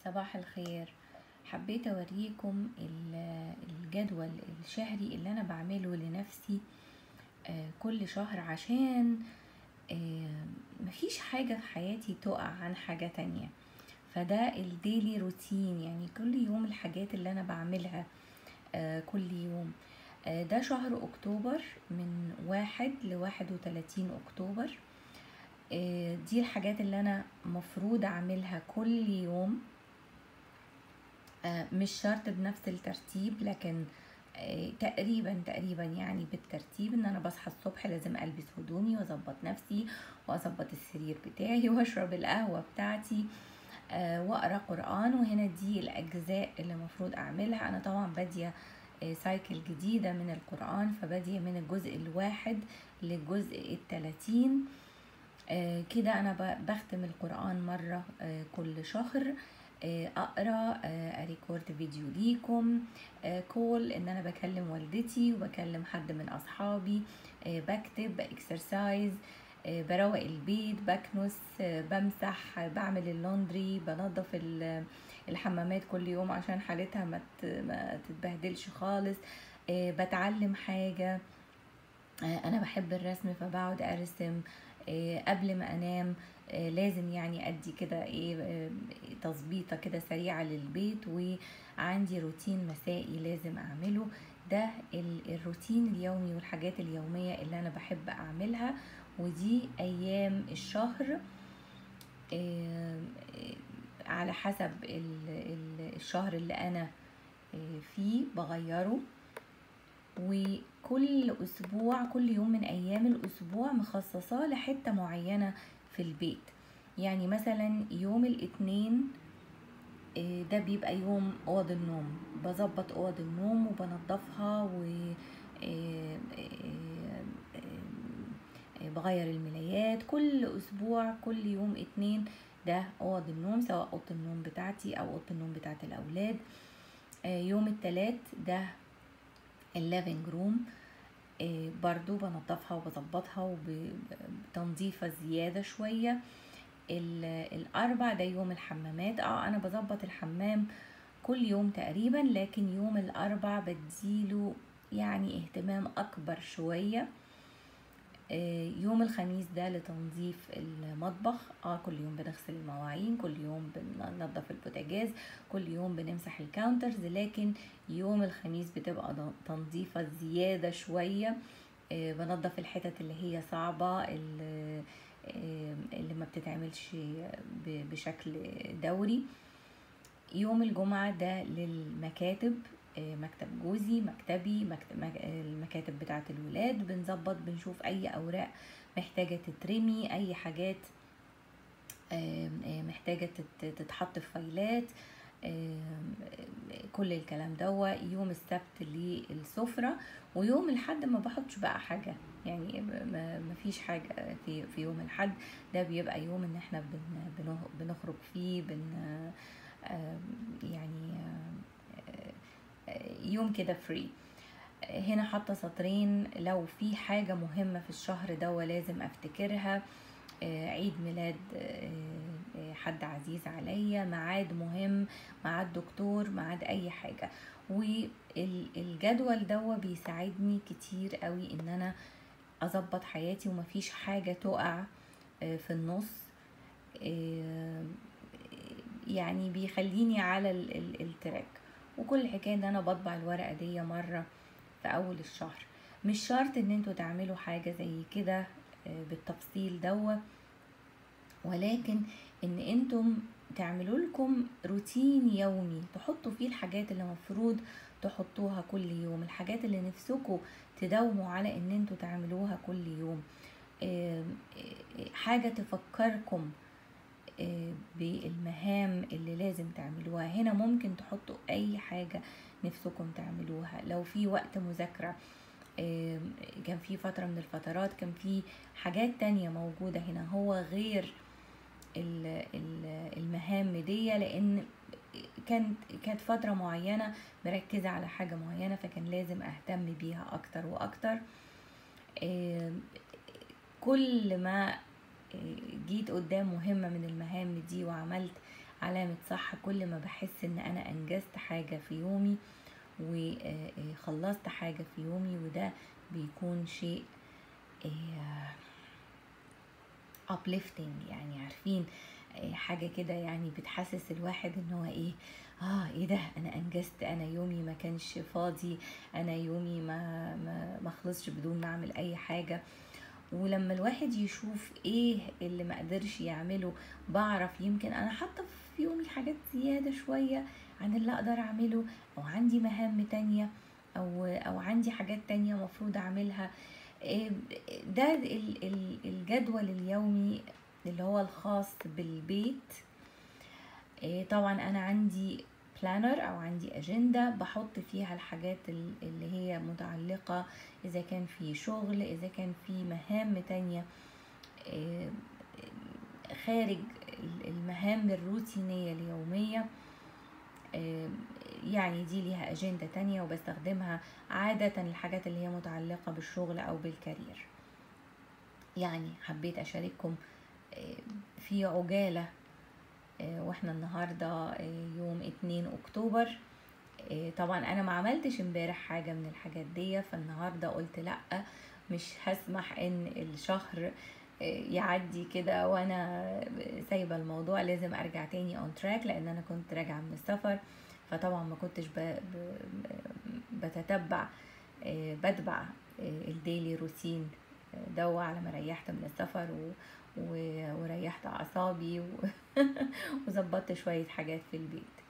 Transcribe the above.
صباح الخير حبيت اوريكم ال- الجدول الشهري اللي انا بعمله لنفسي آه، كل شهر عشان آه، مفيش حاجة في حياتي تقع عن حاجة تانية فده الديلي روتين يعني كل يوم الحاجات اللي انا بعملها آه، كل يوم آه، ده شهر اكتوبر من واحد لواحد وتلاتين اكتوبر آه، دي الحاجات اللي انا مفروض اعملها كل يوم آه، مش شرط بنفس الترتيب لكن آه، تقريبا تقريبا يعني بالترتيب ان انا بصحى الصبح لازم البس هدومي واظبط نفسي واظبط السرير بتاعي واشرب القهوه بتاعتي آه، واقرا قران وهنا دي الاجزاء اللي المفروض اعملها انا طبعا باديه آه، سايكل جديده من القران فباديه من الجزء الواحد للجزء التلاتين آه، كده انا ب- بختم القرآن مرة آه، كل شهر آه، اقرا آه، اريكورد فيديو ليكم آه، كول ان انا بكلم والدتي وبكلم حد من اصحابي آه، بكتب باكسرسايز آه، بروق البيت بكنس آه، بمسح آه، بعمل اللوندري بنظف ال- الحمامات كل يوم عشان حالتها ما ت- ما تتبهدلش خالص آه، بتعلم حاجة آه، انا بحب الرسم فبقعد ارسم آه، قبل ما انام آه، لازم يعني ادي كده ايه آه، تظبيطه كده سريعه للبيت وعندي روتين مسائي لازم اعمله ده ال- الروتين اليومي والحاجات اليوميه اللي انا بحب اعملها ودي ايام الشهر آه، آه، على حسب ال- ال- الشهر اللي انا آه، فيه بغيره وكل اسبوع كل يوم من ايام الاسبوع مخصصاه لحته معينه في البيت يعني مثلا يوم الاثنين آه، ده بيبقى يوم اوض النوم بظبط اوض النوم وبنضفها و آه، آه، آه، بغير الملايات كل اسبوع كل يوم اتنين ده اوض النوم سواء اوضه النوم بتاعتي او اوضه النوم بتاعت الاولاد آه، يوم التلات ده الليفينج روم آه، برضو بنضفها وبظبطها وبتنظيفة زيادة شوية ال- الأربع ده يوم الحمامات اه أنا بظبط الحمام كل يوم تقريبا لكن يوم الأربع بديله يعني اهتمام أكبر شوية آه، يوم الخميس ده لتنظيف المطبخ اه كل يوم بنغسل المواعين كل يوم بننظف البوتاجاز كل يوم بنمسح الكاونترز لكن يوم الخميس بتبقى ض- تنظيفة زيادة شوية آه، بنظف الحتت اللي هي صعبة اللي, آه، اللي ما بتتعملش ب- بشكل دوري يوم الجمعة ده للمكاتب آه، مكتب جوزي مكتبي مكتب مك- المكاتب بتاعة الولاد بنظبط بنشوف أي أوراق محتاجة تترمي أي حاجات آم، آم، محتاجة تت- تتحط في فايلات آم، كل الكلام دوا يوم السبت للسفرة ويوم الحد ما بحطش بقى حاجة يعني ما ما فيش حاجة في في يوم الحد ده بيبقى يوم ان احنا بن بنه- بنخرج فيه بن آم، يعني آم، آه، يوم كده فري هنا حاطة سطرين لو في حاجة مهمة في الشهر ده لازم افتكرها آه، عيد ميلاد آه، آه، حد عزيز عليا ميعاد مهم ميعاد دكتور ميعاد اي حاجة والجدول ده بيساعدني كتير قوي ان انا اظبط حياتي ومفيش حاجة تقع آه، في النص آه، يعني بيخليني على ال- ال- التراك وكل الحكاية ان انا بطبع الورقة دي مرة في اول الشهر مش شرط ان انتوا تعملوا حاجة زي كده آه، بالتفصيل دوا ولكن ان انتم تعملوا لكم روتين يومي تحطوا فيه الحاجات اللي مفروض تحطوها كل يوم الحاجات اللي نفسكم تداوموا على ان انتوا تعملوها كل يوم آم، آه، حاجة تفكركم آه، بالمهام اللي لازم تعملوها هنا ممكن تحطوا اي حاجة نفسكم تعملوها لو في وقت مذاكرة آم، كان في فترة من الفترات كان في حاجات تانية موجودة هنا هو غير ال- ال- المهام دي لان كانت كانت فترة معينة مركزة على حاجة معينة فكان لازم اهتم بيها اكتر واكتر آم، كل ما جيت قدام مهمة من المهام دي وعملت علامة صح كل ما بحس ان انا انجزت حاجة في يومي وخلصت حاجة في يومي وده بيكون شيء uplifting يعني عارفين حاجة كده يعني بتحسس الواحد ان هو ايه اه ايه ده انا انجزت انا يومي ما كانش فاضي انا يومي ما ما, ما خلصش بدون ما اعمل اي حاجة ولما الواحد يشوف ايه اللي ما قدرش يعمله بعرف يمكن انا حاطه في يومي حاجات زياده شويه عن اللي اقدر اعمله او عندي مهام تانية او او عندي حاجات تانية مفروض اعملها ده الجدول اليومي اللي هو الخاص بالبيت طبعا انا عندي بلانر او عندي اجنده بحط فيها الحاجات اللي هي متعلقه اذا كان في شغل اذا كان في مهام تانية خارج المهام الروتينيه اليوميه يعني دي ليها اجنده تانية وبستخدمها عاده الحاجات اللي هي متعلقه بالشغل او بالكارير يعني حبيت اشارككم في عجاله واحنا النهارده يوم 2 اكتوبر طبعا انا ما عملتش امبارح حاجه من الحاجات دي فالنهارده قلت لا مش هسمح ان الشهر يعدي كده وانا سايبه الموضوع لازم ارجع تاني اون تراك لان انا كنت راجعه من السفر فطبعا ما كنتش بتتبع بتبع الديلي روتين دو على ما ريحت من السفر و وريحت اعصابي وظبطت شويه حاجات في البيت